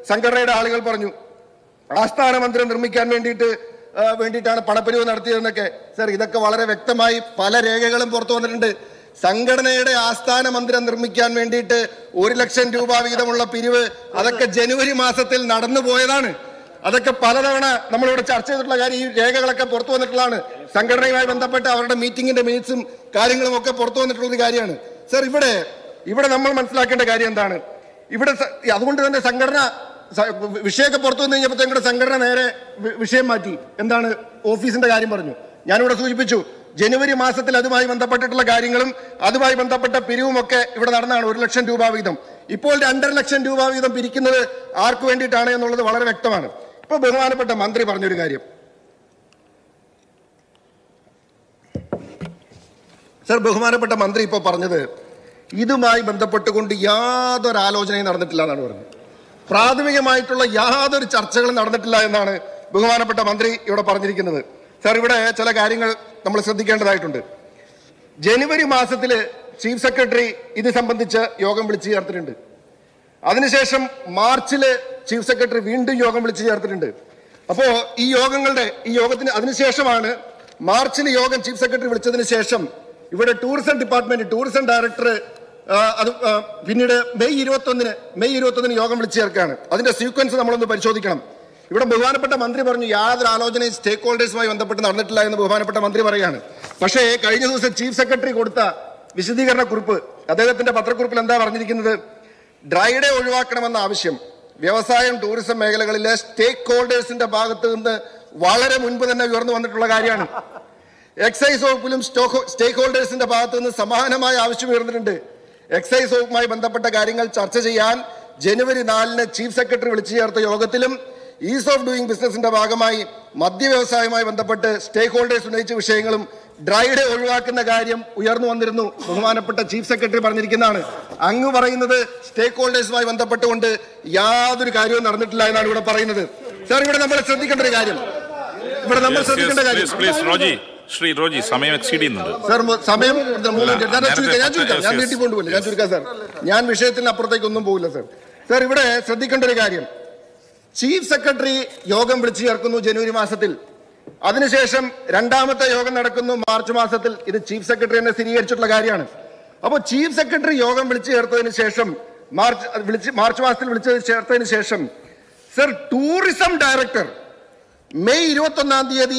സംഘടനയുടെ ആളുകൾ പറഞ്ഞു ആസ്ഥാന മന്ദിരം നിർമ്മിക്കാൻ വേണ്ടിയിട്ട് ആ, വേണ്ടിയിട്ടാണ് പണപ്പിരിവ് നടത്തിയതെന്നൊക്കെ സർ ഇതൊക്കെ വളരെ വ്യക്തമായി പല രേഖകളും പുറത്തു വന്നിട്ടുണ്ട് സംഘടനയുടെ ആസ്ഥാന മന്ദിരം നിർമ്മിക്കാൻ വേണ്ടിയിട്ട് ഒരു ലക്ഷം രൂപ വീതമുള്ള പിരിവ് അതൊക്കെ ജനുവരി മാസത്തിൽ നടന്നു പോയതാണ് അതൊക്കെ പലതവണ നമ്മളിവിടെ ചർച്ച ചെയ്തിട്ടുള്ള കാര്യം ഈ രേഖകളൊക്കെ പുറത്തു വന്നിട്ടുള്ളതാണ് സംഘടനയുമായി ബന്ധപ്പെട്ട് അവരുടെ മീറ്റിംഗിന്റെ മിനിറ്റ്സും കാര്യങ്ങളും ഒക്കെ പുറത്തു വന്നിട്ടുള്ള ഒരു കാര്യമാണ് സർ ഇവിടെ ഇവിടെ നമ്മൾ മനസ്സിലാക്കേണ്ട കാര്യം എന്താണ് ഇവിടെ സ- അതുകൊണ്ട് തന്നെ സംഘടന സ- വിഷയമൊക്കെ പുറത്തു വന്നു കഴിഞ്ഞപ്പോഴത്തേക്കും കൂടെ സംഘടന നേരെ വി- വിഷയം മാറ്റി എന്താണ് ഓഫീസിന്റെ കാര്യം പറഞ്ഞു ഞാനിവിടെ സൂചിപ്പിച്ചു ജനുവരി മാസത്തിൽ അതുമായി ബന്ധപ്പെട്ടിട്ടുള്ള കാര്യങ്ങളും അതുമായി ബന്ധപ്പെട്ട പിരിവുമൊക്കെ ഇവിടെ നടന്നതാണ് ഒരു ലക്ഷം രൂപ വീതം ഇപ്പോൾ രണ്ടര ലക്ഷം രൂപ വീതം പിരിക്കുന്നത് ആർക്ക് വേണ്ടിയിട്ടാണ് എന്നുള്ളത് വളരെ വ്യക്തമാണ് ഇപ്പൊ ബഹുമാനപ്പെട്ട മന്ത്രി പറഞ്ഞൊരു കാര്യം സർ ബഹുമാനപ്പെട്ട മന്ത്രി ഇപ്പോൾ പറഞ്ഞത് ഇതുമായി ബന്ധപ്പെട്ടുകൊണ്ട് യാതൊരു ആലോചനയും നടന്നിട്ടില്ല എന്നാണ് പറഞ്ഞത് പ്രാഥമികമായിട്ടുള്ള യാതൊരു ചർച്ചകളും നടന്നിട്ടില്ല എന്നാണ് ബഹുമാനപ്പെട്ട മന്ത്രി ഇവിടെ പറഞ്ഞിരിക്കുന്നത് സർ ഇവിടെ ചില കാര്യങ്ങൾ നമ്മൾ ശ്രദ്ധിക്കേണ്ടതായിട്ടുണ്ട് ജനുവരി മാസത്തിൽ ചീഫ് സെക്രട്ടറി ഇത് സംബന്ധിച്ച് യോഗം വിളിച്ചു ചേർത്തിട്ടുണ്ട് അതിനുശേഷം മാർച്ചില് ചീഫ് സെക്രട്ടറി വീണ്ടും യോഗം വിളിച്ചു ചേർത്തിട്ടുണ്ട് അപ്പോ ഈ യോഗങ്ങളുടെ ഈ യോഗത്തിന് അതിനുശേഷമാണ് മാർച്ചിൽ യോഗം ചീഫ് സെക്രട്ടറി വിളിച്ചതിന് ശേഷം ഇവിടെ ടൂറിസം ഡിപ്പാർട്ട്മെന്റ് ടൂറിസം ഡയറക്ടർ ആ, അത് ആ, പിന്നീട് മെയ് ഇരുപത്തൊന്നിന് മെയ് ഇരുപത്തൊന്നിന് യോഗം വിളിച്ചു ചേർക്കുകയാണ് അതിന്റെ സീക്വൻസ് നമ്മളൊന്ന് പരിശോധിക്കണം ഇവിടെ ബഹുമാനപ്പെട്ട മന്ത്രി പറഞ്ഞു യാതൊരു ആലോചനയും സ്റ്റേക്ക് ഹോൾഡേഴ്സുമായി ബന്ധപ്പെട്ട് നടന്നിട്ടില്ല എന്ന് ബഹുമാനപ്പെട്ട മന്ത്രി പറയാണ് പക്ഷേ കഴിഞ്ഞ ദിവസം ചീഫ് സെക്രട്ടറി കൊടുത്ത വിശദീകരണ കുറിപ്പ് അദ്ദേഹത്തിന്റെ പത്രക്കുറിപ്പിൽ എന്താ പറഞ്ഞിരിക്കുന്നത് ഡ്രൈ ഡേ ഒഴിവാക്കണമെന്ന ആവശ്യം വ്യവസായം ടൂറിസം മേഖലകളിലെ സ്റ്റേക്ക് ഹോൾഡേഴ്സിന്റെ ഭാഗത്ത് നിന്ന് വളരെ മുൻപ് തന്നെ ഉയർന്നു വന്നിട്ടുള്ള കാര്യമാണ് എക്സൈസ് വകുപ്പിലും സ്റ്റോക്ക് സ്റ്റേക്ക് ഹോൾഡേഴ്സിന്റെ ഭാഗത്ത് നിന്ന് സമാനമായ ആവശ്യം ഉയർന്നിട്ടുണ്ട് എക്സൈസ് വകുപ്പുമായി ബന്ധപ്പെട്ട കാര്യങ്ങൾ ചർച്ച ചെയ്യാൻ ജനുവരി നാലിന് ചീഫ് സെക്രട്ടറി വിളിച്ചു ചേർത്ത യോഗത്തിലും ഈസ് ഓഫ് ഡൂയിങ് ബിസിനസിന്റെ ഭാഗമായി മദ്യ വ്യവസായവുമായി ബന്ധപ്പെട്ട് സ്റ്റേക്ക് ഹോൾഡേഴ്സ് ഉന്നയിച്ച വിഷയങ്ങളും ഡ്രൈ ഡേ ഒഴിവാക്കുന്ന കാര്യം ഉയർന്നു വന്നിരുന്നു ബഹുമാനപ്പെട്ട ചീഫ് സെക്രട്ടറി പറഞ്ഞിരിക്കുന്നതാണ് അങ്ങ് പറയുന്നത് സ്റ്റേക്ക് ഹോൾഡേഴ്സുമായി ബന്ധപ്പെട്ടുകൊണ്ട് യാതൊരു കാര്യവും നടന്നിട്ടില്ല എന്നാണ് ഇവിടെ പറയുന്നത് സാർ ഇവിടെ നമ്മൾ ശ്രദ്ധിക്കേണ്ട ഒരു കാര്യം ഇവിടെ നമ്മൾ Yes, ശ്രദ്ധിക്കേണ്ട yes, കാര്യം please, please, റോജി ശ്രീ റോജി സമയം എക്സീഡ് ചെയ്യുന്നുണ്ട് സാർ മ- സമയം ഇത് മൂന്ന് മിനിറ്റ്. ഞാൻ നേരത്തെ ചുരുക്കാം, ഞാൻ ചുരുക്കാം ഞാൻ yes, വീട്ടിൽ കൊണ്ടുപോയില്ല ഞാൻ ചുരുക്കാം സാർ ഞാൻ വിഷയത്തിന് അപ്പുറത്തേക്ക് ഒന്നും പോകില്ല സാർ സാർ ഇവിടെ ശ്രദ്ധിക്കേണ്ട ഒരു കാര്യം ചീഫ് സെക്രട്ടറി യോഗം വിളിച്ചു ചേർക്കുന്നു ജനുവരി മാസത്തിൽ അതിനുശേഷം രണ്ടാമത്തെ യോഗം നടക്കുന്നു മാർച്ച് മാസത്തിൽ ഇത് ചീഫ് സെക്രട്ടറി തന്നെ സ്ഥിരീകരിച്ചിട്ടുള്ള കാര്യമാണ് അപ്പോൾ ചീഫ് സെക്രട്ടറി യോഗം വിളിച്ചു ചേർത്തതിന് ശേഷം മാർച്ച് വിളിച്ച് മാർച്ച് മാസത്തിൽ വിളിച്ചു ചേർത്തതിന് ശേഷം സർ ടൂറിസം ഡയറക്ടർ മെയ് ഇരുപത്തി ഒന്നാം തീയതി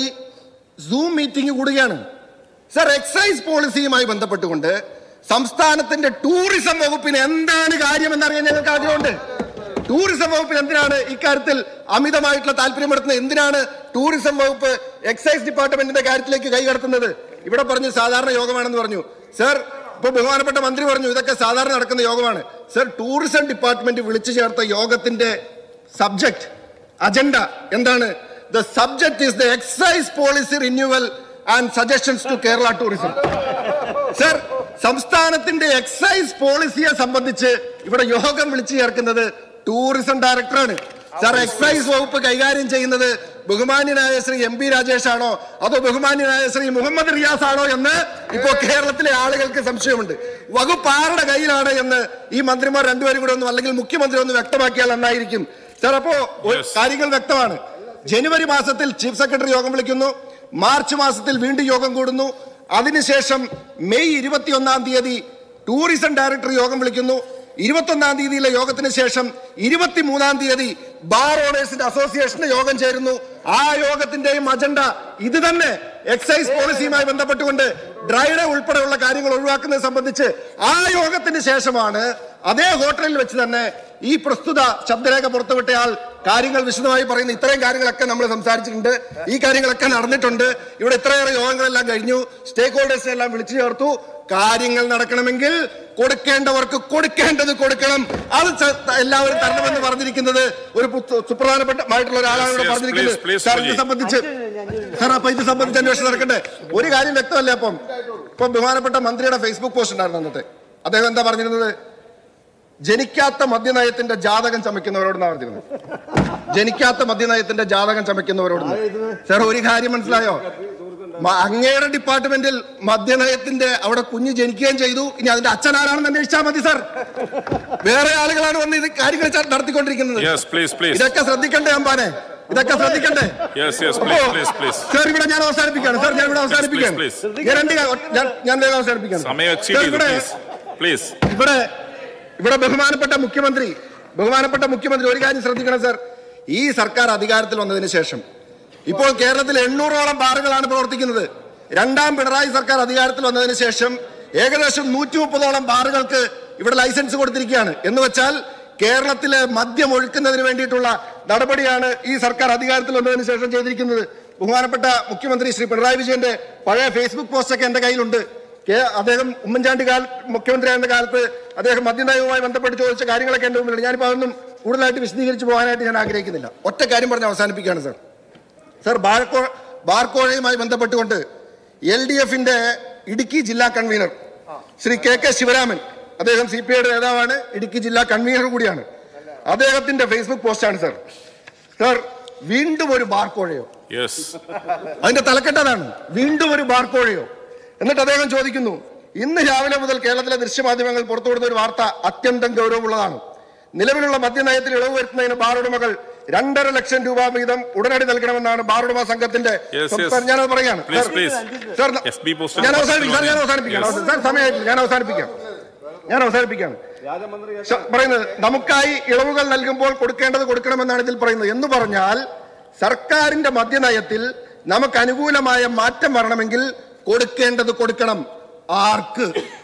സൂം മീറ്റിംഗ് കൂടുകയാണ് സർ എക്സൈസ് പോളിസിയുമായി ബന്ധപ്പെട്ടുകൊണ്ട് സംസ്ഥാനത്തിന്റെ ടൂറിസം വകുപ്പിന് എന്താണ് കാര്യമെന്നറിയാൻ ഞങ്ങൾക്ക് ആഗ്രഹമുണ്ട് ടൂറിസം വകുപ്പിന് എന്തിനാണ് ഇക്കാര്യത്തിൽ അമിതമായിട്ടുള്ള താല്പര്യമെടുത്തുന്നത് എന്തിനാണ് ടൂറിസം വകുപ്പ് എക്സൈസ് ഡിപ്പാർട്ട്മെന്റിന്റെ കാര്യത്തിലേക്ക് കൈകടത്തുന്നത് ഇവിടെ പറഞ്ഞു സാധാരണ യോഗമാണെന്ന് പറഞ്ഞു സർ ഇപ്പൊ ബഹുമാനപ്പെട്ട മന്ത്രി പറഞ്ഞു ഇതൊക്കെ സാധാരണ നടക്കുന്ന യോഗമാണ് സർ ടൂറിസം ഡിപ്പാർട്ട്മെന്റ് വിളിച്ചു ചേർത്ത യോഗത്തിന്റെ സബ്ജക്ട് അജണ്ട എന്താണ് the subject is the excise policy renewal and suggestions to Kerala tourism sir സംസ്ഥാനത്തിന്റെ എക്സൈസ് പോളിസിയെ സംബന്ധിച്ച് ഇവിടെ യോഗം വിളിച്ചു ചേർക്കുന്നത് ടൂറിസം ഡയറക്ടറാണ് സർ എക്സൈസ് വകുപ്പ് കൈകാര്യം ചെയ്യുന്നത് ബഹുമാന്യനായ ശ്രീ എം പി രാജേഷ് ആണോ അതോ ബഹുമാന്യനായ ശ്രീ മുഹമ്മദ് റിയാസ് ആണോ എന്ന് ഇപ്പോ കേരളത്തിലെ ആളുകൾക്ക് സംശയമുണ്ട് വകുപ്പ് ആരുടെ കയ്യിലാണ് എന്ന് ഈ മന്ത്രിമാർ രണ്ടുപേരും കൂടെ ഒന്ന് അല്ലെങ്കിൽ മുഖ്യമന്ത്രി ഒന്ന് വ്യക്തമാക്കിയാൽ നന്നായിരിക്കും സർ അപ്പോ ഒരു Yes. കാര്യങ്ങൾ വ്യക്തമാണ് ജനുവരി മാസത്തിൽ ചീഫ് സെക്രട്ടറി യോഗം വിളിക്കുന്നു മാർച്ച് മാസത്തിൽ വീണ്ടും യോഗം കൂടുന്നു അതിനുശേഷം മെയ് ഇരുപത്തിയൊന്നാം തീയതി ടൂറിസം ഡയറക്ടർ യോഗം വിളിക്കുന്നു ഇരുപത്തൊന്നാം തീയതിയിലെ യോഗത്തിന് ശേഷം ഇരുപത്തിമൂന്നാം തീയതി ബാർ ഓണേഴ്സിന്റെ അസോസിയേഷന്റെ യോഗം ചേരുന്നു ആ യോഗത്തിന്റെയും അജണ്ട ഇത് തന്നെ എക്സൈസ് പോളിസിയുമായി ബന്ധപ്പെട്ടുകൊണ്ട് ഡ്രൈഡേ ഉൾപ്പെടെയുള്ള കാര്യങ്ങൾ ഒഴിവാക്കുന്നത് സംബന്ധിച്ച് ആ യോഗത്തിന് ശേഷമാണ് അതേ ഹോട്ടലിൽ വെച്ച് തന്നെ ഈ പ്രസ്തുത ശബ്ദരേഖ പുറത്തുവിട്ടയാൾ കാര്യങ്ങൾ വിശദമായി പറയുന്ന ഇത്രയും കാര്യങ്ങളൊക്കെ നമ്മൾ സംസാരിച്ചിട്ടുണ്ട് ഈ കാര്യങ്ങളൊക്കെ നടന്നിട്ടുണ്ട് ഇവിടെ ഇത്രയേറെ യോഗങ്ങളെല്ലാം കഴിഞ്ഞു സ്റ്റേക്ക് ഹോൾഡേഴ്സിനെ എല്ലാം വിളിച്ചു ചേർത്തു കാര്യങ്ങൾ നടക്കണമെങ്കിൽ കൊടുക്കേണ്ടവർക്ക് കൊടുക്കേണ്ടത് കൊടുക്കണം അത് ച- എല്ലാവരും തരണമെന്ന് പറഞ്ഞിരിക്കുന്നത് ഒരു പുത്ത- സുപ്രധാനപ്പെട്ടമായിട്ടുള്ള ഒരാളാണ് ഇവിടെ Yes, yes, പറഞ്ഞിരിക്കുന്നത് please, please, സാർ ഇത് Raji. സംബന്ധിച്ച് സാർ അപ്പൊ ഇത് സംബന്ധിച്ച് അന്വേഷണം നടക്കട്ടെ ഒരു കാര്യം വ്യക്തമല്ലേ അപ്പം ഇപ്പം ബഹുമാനപ്പെട്ട മന്ത്രിയുടെ ഫേസ്ബുക്ക് പോസ്റ്റ് ഉണ്ടായിരുന്നു അന്നത്തെ അദ്ദേഹം എന്താ പറഞ്ഞിരുന്നത് ജനിക്കാത്ത മദ്യനയത്തിന്റെ ജാതകം ചമയ്ക്കുന്നവരോടെന്നാണ് പറഞ്ഞിരുന്നത് ജനിക്കാത്ത മദ്യനയത്തിന്റെ ജാതകം ചമയ്ക്കുന്നവരോട് സാർ ഒരു കാര്യം മനസ്സിലായോ മ- അങ്ങയുടെ ഡിപ്പാർട്ട്മെന്റിൽ മദ്യനയത്തിന്റെ അവിടെ കുഞ്ഞ് ജനിക്കുകയും ചെയ്തു ഇനി അതിന്റെ അച്ഛൻ ആരാണെന്ന് അന്വേഷിച്ചാൽ മതി സാർ വേറെ ആളുകളാണ് വന്ന് ഇത് കാര്യങ്ങൾ ച- നടത്തിക്കൊണ്ടിരിക്കുന്നത് യെസ് പ്ലീസ് പ്ലീസ് ഇതൊക്കെ ശ്രദ്ധിക്കണ്ടേ അമ്പാനെ ഇതൊക്കെ ശ്രദ്ധിക്കണ്ടേ yes yes please please please sir ഇവിടെ ഞാൻ അവസാനിപ്പിക്കുകയാണ് സാർ ഞാൻ ഇവിടെ അവസാനിപ്പിക്കുകയാണ് please, ഞാൻ രണ്ട് കാ- ഞാൻ- ഞാൻ വേഗം അവസാനിപ്പിക്കുകയാണ് സമയം എക്സീഡ് സാർ, ചെയ്തു ഇവിടെ പ്ലീസ് പ്ലീസ് ഇവിടെ ഇവിടെ ബഹുമാനപ്പെട്ട മുഖ്യമന്ത്രി ബഹുമാനപ്പെട്ട മുഖ്യമന്ത്രി ഒരു കാര്യം ശ്രദ്ധിക്കണം സാർ ഈ സർക്കാർ അധികാരത്തിൽ വന്നതിന് ശേഷം ഇപ്പോൾ കേരളത്തിൽ എണ്ണൂറോളം ബാറുകളാണ് പ്രവർത്തിക്കുന്നത് രണ്ടാം പിണറായി സർക്കാർ അധികാരത്തിൽ വന്നതിന് ശേഷം ഏകദേശം നൂറ്റി മുപ്പതോളം ബാറുകൾക്ക് ഇവിടെ ലൈസൻസ് കൊടുത്തിരിക്കുകയാണ് എന്ന് വെച്ചാൽ കേരളത്തിലെ മദ്യം ഒഴുക്കുന്നതിന് വേണ്ടിയിട്ടുള്ള നടപടിയാണ് ഈ സർക്കാർ അധികാരത്തിൽ വന്നതിന് ശേഷം ചെയ്തിരിക്കുന്നത് ബഹുമാനപ്പെട്ട മുഖ്യമന്ത്രി ശ്രീ പിണറായി വിജയന്റെ പഴയ ഫേസ്ബുക്ക് പോസ്റ്റൊക്കെ എന്റെ കയ്യിലുണ്ട് കെ- അദ്ദേഹം ഉമ്മൻചാണ്ടി കാല മുഖ്യമന്ത്രിയായിരുന്ന കാലത്ത് അദ്ദേഹം മദ്യനയവുമായി ബന്ധപ്പെട്ട് ചോദിച്ച കാര്യങ്ങളൊക്കെ എന്റെ മുമ്പിലുണ്ട് ഞാനിപ്പോൾ അതൊന്നും കൂടുതലായിട്ട് വിശദീകരിച്ച് പോകാനായിട്ട് ഞാൻ ആഗ്രഹിക്കുന്നില്ല ഒറ്റ കാര്യം പറഞ്ഞ് അവസാനിപ്പിക്കുകയാണ് സാർ സാർ ബാർക്കോ ബാർക്കോഴയുമായി ബന്ധപ്പെട്ടുകൊണ്ട് എൽ ഡി എഫിന്റെ ഇടുക്കി ജില്ലാ convener Shri K K Sivaraman അദ്ദേഹം സി പി ഐയുടെ നേതാവാണ് ഇടുക്കി ജില്ലാ കൺവീനർ കൂടിയാണ് അദ്ദേഹത്തിന്റെ ഫേസ്ബുക്ക് പോസ്റ്റാണ് സാർ സാർ വീണ്ടും ഒരു ബാർക്കോഴയോ യെസ് അതിന്റെ തലക്കെട്ടതാണ് വീണ്ടും ഒരു ബാർക്കോഴയോ എന്നിട്ട് അദ്ദേഹം ചോദിക്കുന്നു ഇന്ന് രാവിലെ മുതൽ കേരളത്തിലെ ദൃശ്യമാധ്യമങ്ങൾ പുറത്തുവിടുന്ന ഒരു വാർത്ത അത്യന്തം ഗൗരവമുള്ളതാണ് നിലവിലുള്ള മദ്യനയത്തിൽ ഇളവ് വരുത്തുന്നതിന് ബാർ ഉടമകൾ രണ്ടര ലക്ഷം രൂപ വീതം ഉടനടി നൽകണമെന്നാണ് ബാർ ഉടമ സംഘത്തിന്റെ Yes, yes. സംസ്ഥാന- ഞാനത് പറയാണ് Please, sir, please. Sir, FB post ഞാൻ അവസാനിപ്പിക്കാം സാർ, ഞാൻ അവസാനിപ്പിക്കാം Yes. സാർ സമയമായിട്ടില്ല ഞാൻ അവസാനിപ്പിക്കാം ഞാൻ അവസാനിപ്പിക്കാം ശ- പറയുന്നത് നമുക്കായി ഇളവുകൾ നൽകുമ്പോൾ കൊടുക്കേണ്ടത് കൊടുക്കണമെന്നാണ് ഇതിൽ പറയുന്നത് എന്ന് പറഞ്ഞാൽ സർക്കാരിന്റെ മദ്യനയത്തിൽ നമുക്ക് അനുകൂലമായ മാറ്റം വരണമെങ്കിൽ കൊടുക്കേണ്ടത് കൊടുക്കണം ആർക്ക്